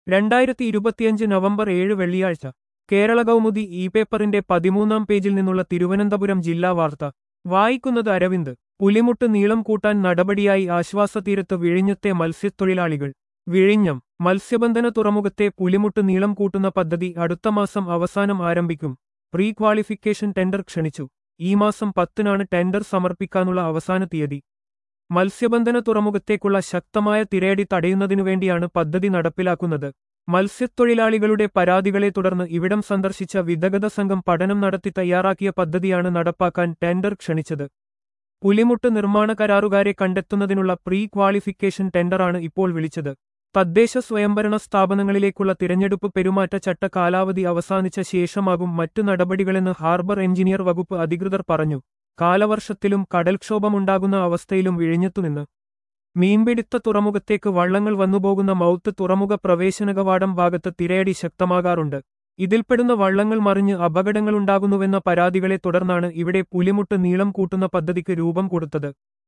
രണ്ടായിരത്തി ഇരുപത്തിയഞ്ച് നവംബർ ഏഴ് വെള്ളിയാഴ്ച കേരള കൗമുദി ഇ പേപ്പറിന്റെ പതിമൂന്നാം പേജിൽ നിന്നുള്ള തിരുവനന്തപുരം ജില്ലാ വാർത്ത വായിക്കുന്നത് അരവിന്ദ് പുലിമുട്ട് നീളം കൂട്ടാൻ നടപടിയായി ആശ്വാസതീരത്ത് വിഴിഞ്ഞത്തെ മത്സ്യത്തൊഴിലാളികൾ വിഴിഞ്ഞം മത്സ്യബന്ധന തുറമുഖത്തെ പുലിമുട്ട് നീളം കൂട്ടുന്ന പദ്ധതി അടുത്ത മാസം അവസാനം ആരംഭിക്കും പ്രീ ക്വാളിഫിക്കേഷൻ ടെൻഡർ ക്ഷണിച്ചു ഈ മാസം പത്തിനാണ് ടെൻഡർ സമർപ്പിക്കാനുള്ള അവസാന തീയതി മത്സ്യബന്ധന തുറമുഖത്തേക്കുള്ള ശക്തമായ തിരയടി തടയുന്നതിനുവേണ്ടിയാണ് പദ്ധതി നടപ്പിലാക്കുന്നത് മത്സ്യത്തൊഴിലാളികളുടെ പരാതികളെ തുടർന്ന് ഇവിടം സന്ദർശിച്ച വിദഗ്ധ സംഘം പഠനം നടത്തി തയ്യാറാക്കിയ പദ്ധതിയാണ് നടപ്പാക്കാൻ ടെൻഡർ ക്ഷണിച്ചത് പുലിമുട്ട് നിർമ്മാണ കരാറുകാരെ കണ്ടെത്തുന്നതിനുള്ള പ്രീ ക്വാളിഫിക്കേഷൻ ടെൻഡറാണ് ഇപ്പോൾ വിളിച്ചത് തദ്ദേശ സ്വയംഭരണ സ്ഥാപനങ്ങളിലേക്കുള്ള തിരഞ്ഞെടുപ്പ് പെരുമാറ്റച്ചട്ട കാലാവധി അവസാനിച്ച ശേഷമാകും മറ്റു നടപടികളെന്ന് ഹാർബർ എഞ്ചിനീയർ വകുപ്പ് അധികൃതർ പറഞ്ഞു കാലവർഷത്തിലും കടൽക്ഷോഭമുണ്ടാകുന്ന അവസ്ഥയിലും വിഴിഞ്ഞത്തുനിന്ന് മീൻപിടുത്ത തുറമുഖത്തേക്ക് വള്ളങ്ങൾ വന്നുപോകുന്ന മൗത്ത് തുറമുഖ പ്രവേശന കവാടം ഭാഗത്ത് തിരയടി ശക്തമാകാറുണ്ട് ഇതിൽപ്പെടുന്ന വള്ളങ്ങൾ മറിഞ്ഞ് അപകടങ്ങളുണ്ടാകുന്നുവെന്ന പരാതികളെ തുടർന്നാണ് ഇവിടെ പുലിമുട്ട് നീളം കൂട്ടുന്ന പദ്ധതിക്ക് രൂപം കൊടുത്തത്